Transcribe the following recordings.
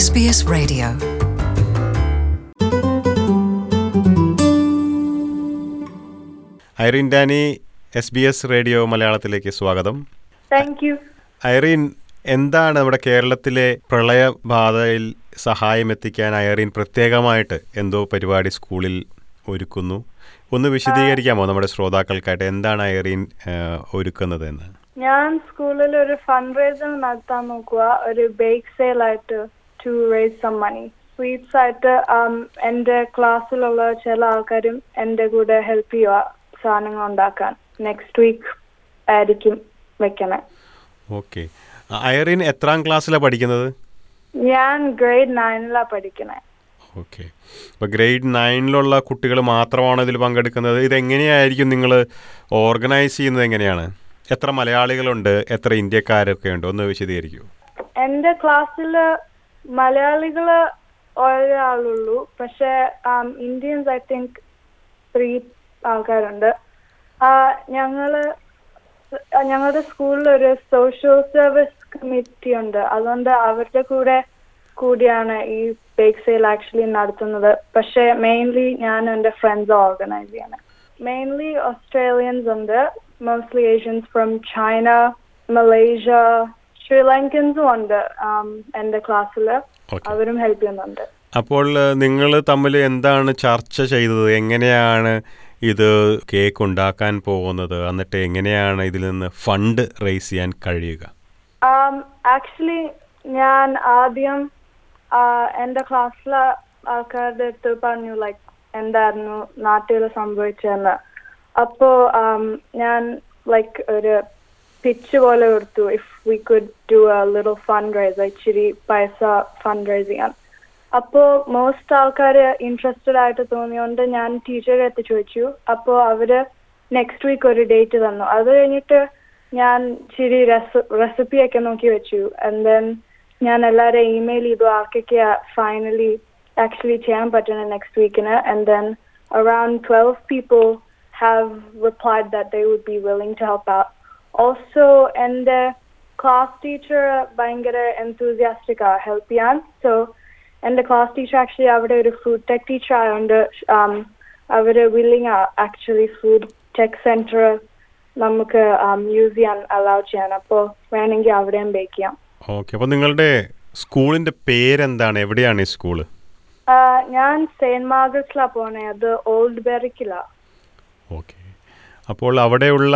SBS Radio. Irene Dani S B S radio മലയാളത്തിലേക്ക് സ്വാഗതം thank you Irene എന്താണ് നമ്മുടെ കേരളത്തിലെ പ്രളയബാധയിൽ സഹായം എത്തിക്കാൻ ഐറിൻ പ്രത്യേകമായിട്ട് എന്തോ പരിപാടി സ്കൂളിൽ ഒരുക്കുന്നു ഒന്ന് വിശദീകരിക്കാമോ നമ്മുടെ ശ്രോതാക്കൾക്കായിട്ട് എന്താണ് ഐറിൻ ആ, ഒരുക്കുന്നത് എന്ന് ഞാൻ സ്കൂളിൽ ഒരു ഫണ്ട് റൈസർ നടത്താൻ നോക്കുക ഒരു ബേക്ക് സെയിൽ ആയിട്ട് to raise some money sweets ആയിട്ട് um, എന്റെ ക്ലാസ്സിലുള്ള ചില ആൾക്കാരും എന്റെ കൂടെ ഹെൽപ്പ് ചെയ്യുക സാധനങ്ങൾ ഉണ്ടാക്കാൻ നെക്സ്റ്റ് വീക്ക് ആയിരിക്കും വെക്കണേ ഓക്കെ ഐറിൻ എത്രാം ക്ലാസ്സിലാണ് പഠിക്കുന്നത് ഞാൻ ഗ്രേഡ് നയനിലാണ് പഠിക്കണേ ഓക്കെ അപ്പോൾ ഗ്രേഡ് നയനിലുള്ള കുട്ടികൾ മാത്രമാണോ ഇതിൽ പങ്കെടുക്കുന്നത് ഇതെങ്ങനെയായിരിക്കും നിങ്ങൾ ഓർഗനൈസ് ചെയ്യുന്നത് എങ്ങനെയാണ് എത്ര മലയാളികളുണ്ട് എത്ര ഇന്ത്യക്കാരൊക്കെ ഉണ്ട് ഒന്ന് വിശദീകരിക്കൂ എന്റെ ക്ലാസ്സില് മലയാളികള് ഒരാളുള്ളൂ പക്ഷെ ഇന്ത്യൻസ് ഐ തിങ്ക് ത്രീ ആൾക്കാരുണ്ട് ആ, ഞങ്ങള് ആ, ഞങ്ങളുടെ സ്കൂളിൽ ഒരു സോഷ്യൽ സർവീസ് കമ്മിറ്റി ഉണ്ട് അതുകൊണ്ട് അവരുടെ കൂടെ കൂടിയാണ് ഈ ബേക്ക് സെയിൽ ആക്ച്വലി നടത്തുന്നത് പക്ഷെ മെയിൻലി ഞാൻ എൻ്റെ ഫ്രണ്ട്സ് ഓർഗനൈസ് ചെയ്യണേ മെയിൻലി ഓസ്ട്രേലിയൻസ് ഉണ്ട് mostly Asians from China Malaysia ശ്രീലങ്കൻസും ഉണ്ട് um, എൻ്റെ ക്ലാസ്സിൽ ഓക്കെ അവരും ഹെൽപ്പ് ചെയ്യുന്നുണ്ട് അപ്പോൾ നിങ്ങൾ തമ്മിൽ എന്താണ് ചർച്ച ചെയ്തത് എങ്ങനെയാണ് ഇത് കേക്ക് ഉണ്ടാക്കാൻ പോകുന്നത് എന്നിട്ട് എങ്ങനെയാണ് ഇതിൽ നിന്ന് ഫണ്ട് റേസ് ചെയ്യാൻ കഴിയുക ആക്ച്വലി ഞാൻ ആദ്യം uh, എൻ്റെ ക്ലാസ്സിലെ ആൾക്കാരുടെ അടുത്ത് പറഞ്ഞു ലൈക്ക് എന്തായിരുന്നു നാട്ടിൽ സംഭവിച്ചതെന്ന് അപ്പോ um, ഞാൻ ലൈക്ക് ഒരു പിച്ച് പോലെ കൊടുത്തു if we could do a little fund raise ഇച്ചിരി പൈസ ഫണ്ട് റൈസ് ചെയ്യാൻ അപ്പോ മോസ്റ്റ് ആൾക്കാര് ഇൻട്രസ്റ്റഡ് ആയിട്ട് തോന്നിയോണ്ട് ഞാൻ ടീച്ചറെ അടുത്ത് ചോദിച്ചു അപ്പോ അവര് നെക്സ്റ്റ് വീക്ക് ഒരു ഡേറ്റ് തന്നു അത് കഴിഞ്ഞിട്ട് ഞാൻ ഇച്ചിരി റെസിപ്പി ഒക്കെ നോക്കി വെച്ചു ആൻഡ് ദെൻ ഞാൻ എല്ലാവരെയും ഇമെയിൽ ചെയ്തു ആർക്കൊക്കെയാ ഫൈനലി ആക്ച്വലി ചെയ്യാൻ പറ്റുന്നത് നെക്സ്റ്റ് വീക്കിന് and then around twelve people have replied that they would be willing to help out also എൻ്റെ ക്ലാസ് ടീച്ചർ ഭയങ്കര enthusiastic ആ ഹെൽപ്പ് ചെയ്യാൻ സോ എൻ്റെ ക്ലാസ് ടീച്ചർ ആക്ച്വലി അവിടെ ഒരു ഫുഡ് ടെക് ടീച്ചർ ആയതുകൊണ്ട് um, അവര് വില്ലിങ് ആ ആക്ച്വലി ഫുഡ് ടെക് സെന്റർ നമുക്ക് യൂസ് ചെയ്യാൻ അലൗ ചെയ്യാൻ അപ്പോൾ വേണമെങ്കിൽ അവിടെയും ബേക്ക് ചെയ്യാം ഓക്കെ അപ്പോൾ നിങ്ങളുടെ സ്കൂളിൻ്റെ പേരെന്താണ് എവിടെയാണ് ഈ സ്കൂള് ആ, ഞാൻ സെയിന്റ് മാർഗറ്റ്സിലാണ് പോണേ അത് ഓൾഡ് ബെറിക്കിലാ ഓക്കെ അപ്പോൾ അവിടെയുള്ള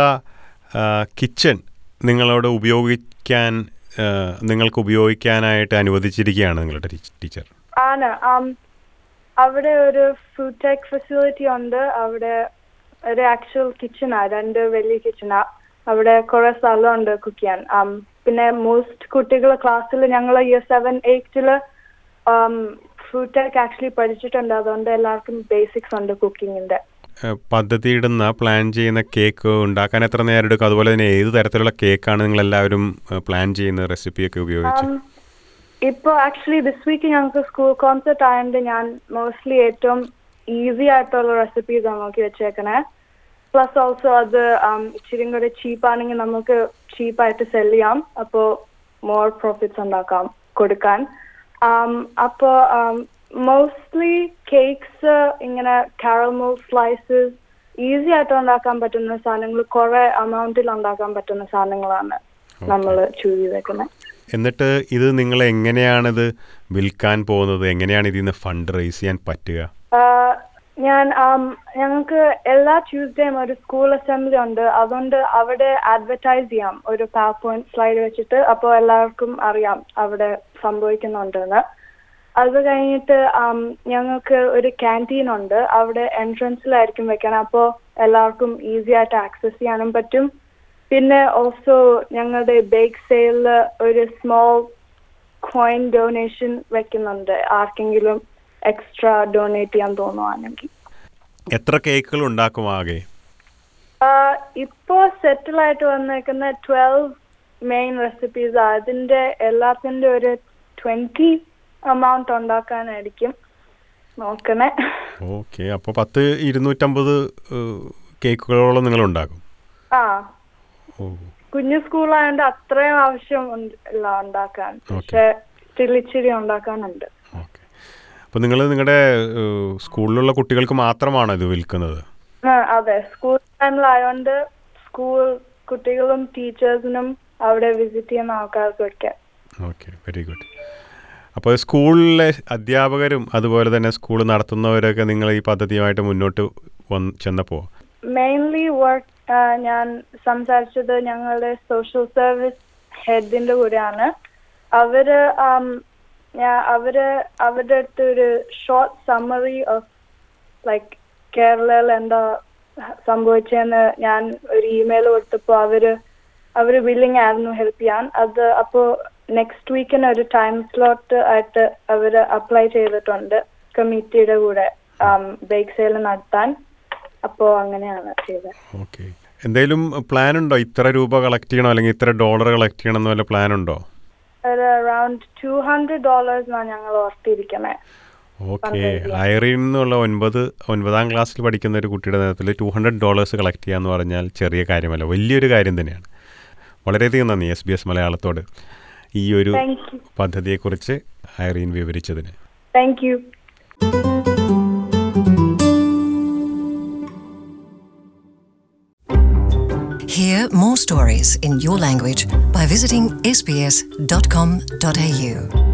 കിച്ചൺ നിങ്ങളോട് ഉപയോഗിക്കാൻ ആ, നിങ്ങൾക്ക് ഉപയോഗിക്കാനായിട്ട് അനുവദിച്ചിരിക്കുകയാണ് നിങ്ങളുടെ ടീ- ടീച്ചർ ആണ് um, അവിടെ ഒരു ഫുഡ് ടെക് ഫെസിലിറ്റി ഉണ്ട് അവിടെ ഒരു ആക്ച്വൽ കിച്ചണാ രണ്ട് വലിയ കിച്ചണാ അവിടെ കുറെ സ്ഥലമുണ്ട് കുക്ക് ചെയ്യാൻ um, പിന്നെ മോസ്റ്റ് കുട്ടികൾ ക്ലാസ്സിൽ ഞങ്ങൾ ഇയർ സെവൻ എയ്റ്റില് ഫുഡ് ടെക് ആക്ച്വലി പഠിച്ചിട്ടുണ്ട് അതുകൊണ്ട് എല്ലാവർക്കും ബേസിക്സ് ഉണ്ട് കുക്കിങ്ങിന്റെ ആ, പദ്ധതിയിടുന്ന പ്ലാൻ ചെയ്യുന്ന കേക്ക് ഉണ്ടാക്കാൻ എത്ര നേരം എടുക്കും അതുപോലെ തന്നെ ഏത് തരത്തിലുള്ള കേക്കാണ് നിങ്ങൾ എല്ലാവരും പ്ലാൻ ചെയ്യുന്ന റെസിപ്പിയൊക്കെ ഉപയോഗിച്ച് Um, ഇപ്പൊ ആക്ച്വലി ദിസ് വീക്ക് ഞങ്ങൾക്ക് സ്കൂൾ കോൺസെർട്ട് ആയതുകൊണ്ട് ഞാൻ മോസ്റ്റ്ലി ഏറ്റവും ഈസി ആയിട്ടുള്ള റെസിപ്പീസ് ആണ് നോക്കി വെച്ചേക്കണേ പ്ലസ് ഓൾസോ അത് um, ഇച്ചിരി കൂടെ ചീപ്പ് ആണെങ്കിൽ നമുക്ക് ചീപ്പായിട്ട് സെല് ചെയ്യാം അപ്പോൾ മോർ പ്രോഫിറ്റ്സ് ഉണ്ടാക്കാം കൊടുക്കാൻ um, അപ്പോൾ മോസ്റ്റ്ലി കേക്ക്സ് ഇങ്ങനെ കാരമൽ സ്ലൈസസ് ഈസി ആയിട്ട് ഉണ്ടാക്കാൻ പറ്റുന്ന സാധനങ്ങൾ കുറെ എമൗണ്ടിൽ ഉണ്ടാക്കാൻ പറ്റുന്ന സാധനങ്ങളാണ് നമ്മൾ ചൂസ് ചെയ്തേക്കുന്നത് എന്നിട്ട് ഇത് നിങ്ങൾ എങ്ങനെയാണിത് വിൽക്കാൻ പോകുന്നത് എങ്ങനെയാണ് ഇതിൽ നിന്ന് ഫണ്ട് റേസ് ചെയ്യാൻ പറ്റുക ആഹ് ഞാൻ ആം, ഞങ്ങൾക്ക് എല്ലാ ട്യൂസ്ഡേയും ഒരു സ്കൂൾ അസംബ്ലി ഉണ്ട് അതുകൊണ്ട് അവിടെ അഡ്വർടൈസ് ചെയ്യാം ഒരു പവർ പോയിന്റ് സ്ലൈഡ് വെച്ചിട്ട് അപ്പോൾ എല്ലാവർക്കും അറിയാം അവിടെ സംഭവിക്കുന്നുണ്ടെന്ന് അത് കഴിഞ്ഞിട്ട് ആം, ഞങ്ങൾക്ക് ഒരു ക്യാൻറ്റീൻ ഉണ്ട് അവിടെ എൻട്രൻസിലായിരിക്കും വെക്കണം അപ്പോൾ എല്ലാവർക്കും ഈസി ആയിട്ട് ആക്സസ് ചെയ്യാനും പറ്റും പിന്നെ ഓൾസോ ഞങ്ങളുടെ ബേക്ക് സെയിലിൽ ഒരു സ്മോൾ കോയിൻ ഡൊണേഷൻ വെക്കുന്നുണ്ട് ആർക്കെങ്കിലും എക്സ്ട്രാ ഡൊണേറ്റ് ചെയ്യാൻ തോന്നുവാണെങ്കിൽ എത്ര കേക്കുകൾ ഉണ്ടാക്കും ആകെ ആഹ് ഇപ്പോ സെറ്റിൽ ആയിട്ട് വന്നേക്കുന്ന ട്വൽവ് മെയിൻ റെസിപ്പീസ് അതിന്റെ എല്ലാത്തിന്റെ ഒരു ട്വന്റി എമൗണ്ട് ഉണ്ടാക്കാനായിരിക്കും നോക്കണേ ഓക്കെ അപ്പോൾ പത്ത് ഇരുന്നൂറ്റമ്പത് ഏഹ്, കേക്കുകളോളം നിങ്ങൾ ഉണ്ടാക്കും ആ ഓ കുഞ്ഞു സ്കൂളായതുകൊണ്ട് അത്രയും ആവശ്യം ഉണ്ട്- ഇല്ല ഉണ്ടാക്കാൻ പക്ഷെ സ്റ്റിൽ ഇച്ചിരി ഉണ്ടാക്കാനുണ്ട് ഓക്കെ അപ്പോൾ നിങ്ങൾ നിങ്ങളുടെ ഏഹ്, സ്കൂളിലുള്ള കുട്ടികൾക്ക് മാത്രമാണോ ഇത് വിൽക്കുന്നത് ആ, അതെ സ്കൂൾ ടൈമിലായോണ്ട് സ്കൂൾ കുട്ടികളും ടീച്ചേഴ്സിനും അവിടെ വിസിറ്റ് ചെയ്യുന്ന ആൾക്കാർക്കൊക്കെ ഓക്കെ വെരി ഗുഡ് അപ്പോൾ സ്കൂളിലെ അധ്യാപകരും അതുപോലെ തന്നെ സ്കൂൾ നടത്തുന്നവരൊക്കെ നിങ്ങൾ ഈ പദ്ധതിയുമായിട്ട് മുന്നോട്ട് വന്ന് ചെന്നപ്പോൾ മെയിൻലി വർക്ക് ഞാൻ സംസാരിച്ചത് ഞങ്ങളുടെ സോഷ്യൽ സർവീസ് ഹെഡിന്റെ കൂടെയാണ് അവര് um, ഞാ- അവര് അവരുടെ അടുത്ത് ഒരു ഷോർട്ട് സമ്മറി ഓഫ് ലൈക്ക് കേരളയിൽ എന്താ സംഭവിച്ചതെന്ന് ഞാൻ ഒരു ഇമെയിൽ കൊടുത്തപ്പോൾ അവര് അവര് വില്ലിങ് ആയിരുന്നു ഹെൽപ്പ് ചെയ്യാൻ അത് അപ്പോൾ നെക്സ്റ്റ് വീക്കിന് ഒരു ടൈം സ്ലോട്ട് ആയിട്ട് അവര് അപ്ലൈ ചെയ്തിട്ടുണ്ട് കമ്മിറ്റിയുടെ കൂടെ ബേക്ക് സെയിൽ നടത്താൻ അപ്പോൾ അങ്ങനെയാണ് ചെയ്തത് ഓക്കെ എന്തെങ്കിലും പ്ലാൻ ഉണ്ടോ ഇത്ര രൂപ കളക്ട് ചെയ്യണോ അല്ലെങ്കിൽ ഇത്ര ഡോളർ കളക്ട് ചെയ്യണം എന്ന് വല്ല പ്ലാൻ ഉണ്ടോ ഒരു അറൌണ്ട് ടു ഹൺഡ്രഡ് ഡോളേഴ്സാണ് ഞങ്ങൾ ഓർത്തിരിക്കണേ ഓക്കെ ഐറിൻ എന്നുള്ള ഒൻപത് ഒൻപതാം ക്ലാസ്സിൽ പഠിക്കുന്ന ഒരു കുട്ടിയുടെ നേതൃത്വത്തിൽ ടു ഹൺഡ്രഡ് ഡോളേഴ്സ് കളക്ട് ചെയ്യുക എന്ന് പറഞ്ഞാൽ ചെറിയ കാര്യമല്ല വലിയൊരു കാര്യം തന്നെയാണ് വളരെയധികം നന്ദി എസ് ബി എസ് മലയാളത്തോട് ഈ ഒരു താങ്ക് യു പദ്ധതിയെക്കുറിച്ച് ഐറീൻ വിവരിച്ചതിന് thank you Hear more stories in your language by visiting sbs.com.au.